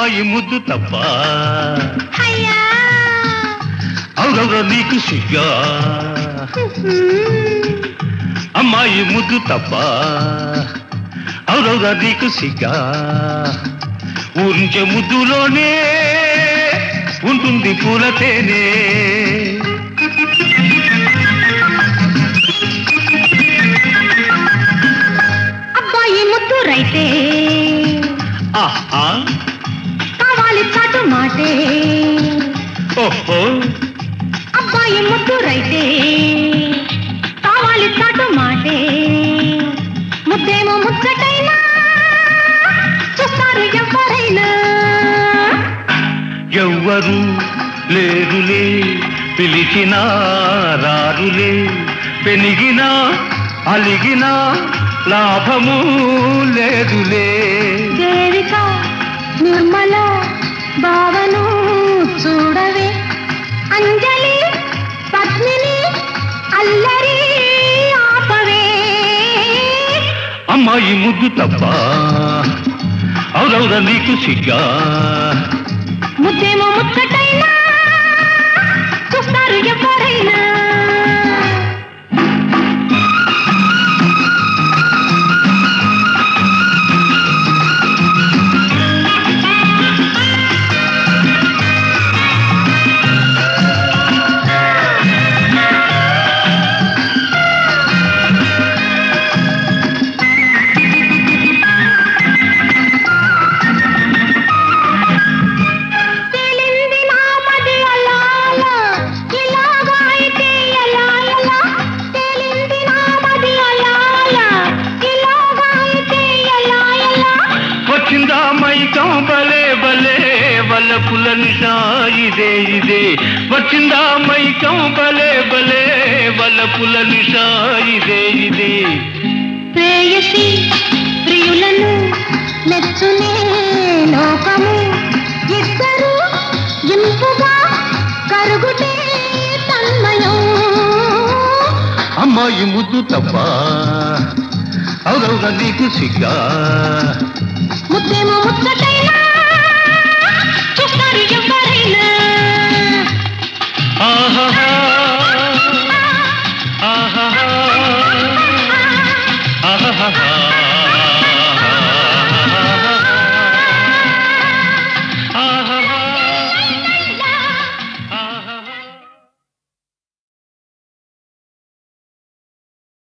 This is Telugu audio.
అమ్మాయి ముద్దు తప్ప హయ్యా అవురవుర నీకు సిగ్గా అమ్మాయి ముద్దు తప్ప అవురవుర నీకు సిగ్గా ఊరించే ముద్దులోనే ఉంటుంది పూల తేనే అబ్బాయి ముద్దు రైతే ఆహా కావాలి చాటు మాటే ఓహో అబ్బాయి ముద్దు రైతే కావాలి చాటు మాటే ముద్దేమో ముచ్చటైనా చూస్తారు ఎవరైనా ఎవ్వరు లేరులే పిలిచినా రారులే పెనిగినా అలిగినా లాభము లేదులే దేవిక నిర్మల భావను చూడవే అంజలి పద్మిని అల్లరి ఆపవే అమ్మాయి ముద్దు తప్ప అవురవుర నీకు సిగ్గా ముద్దేమో ముచ్చటైనా చూస్తారు ఎవరైనా తేలింది నామది అలా అలా, ఇలాగా అయితే ఎలా ఎలా? తేలింది నామది అలా అలా, ఇలాగా అయితే ఎలా ఎలా? వచ్చిందా మైకం బలే బలే వల్లపుల నిషా ఇదే ఇదే వచ్చిందా మైకం బలే బలే వల్లపుల నిషా ఇదే ఇదే ప్రేయసి ప్రియులను మెచ్చునే లోకము ఇద్దరు ఇంపుగా కరుగుటే తన్మయం అమ్మాయి ముద్దు తప్ప అవురవుర నీకు సిగ్గా ముద్దేమో ముచ్చటైనా చూస్తారు ఎవరైనా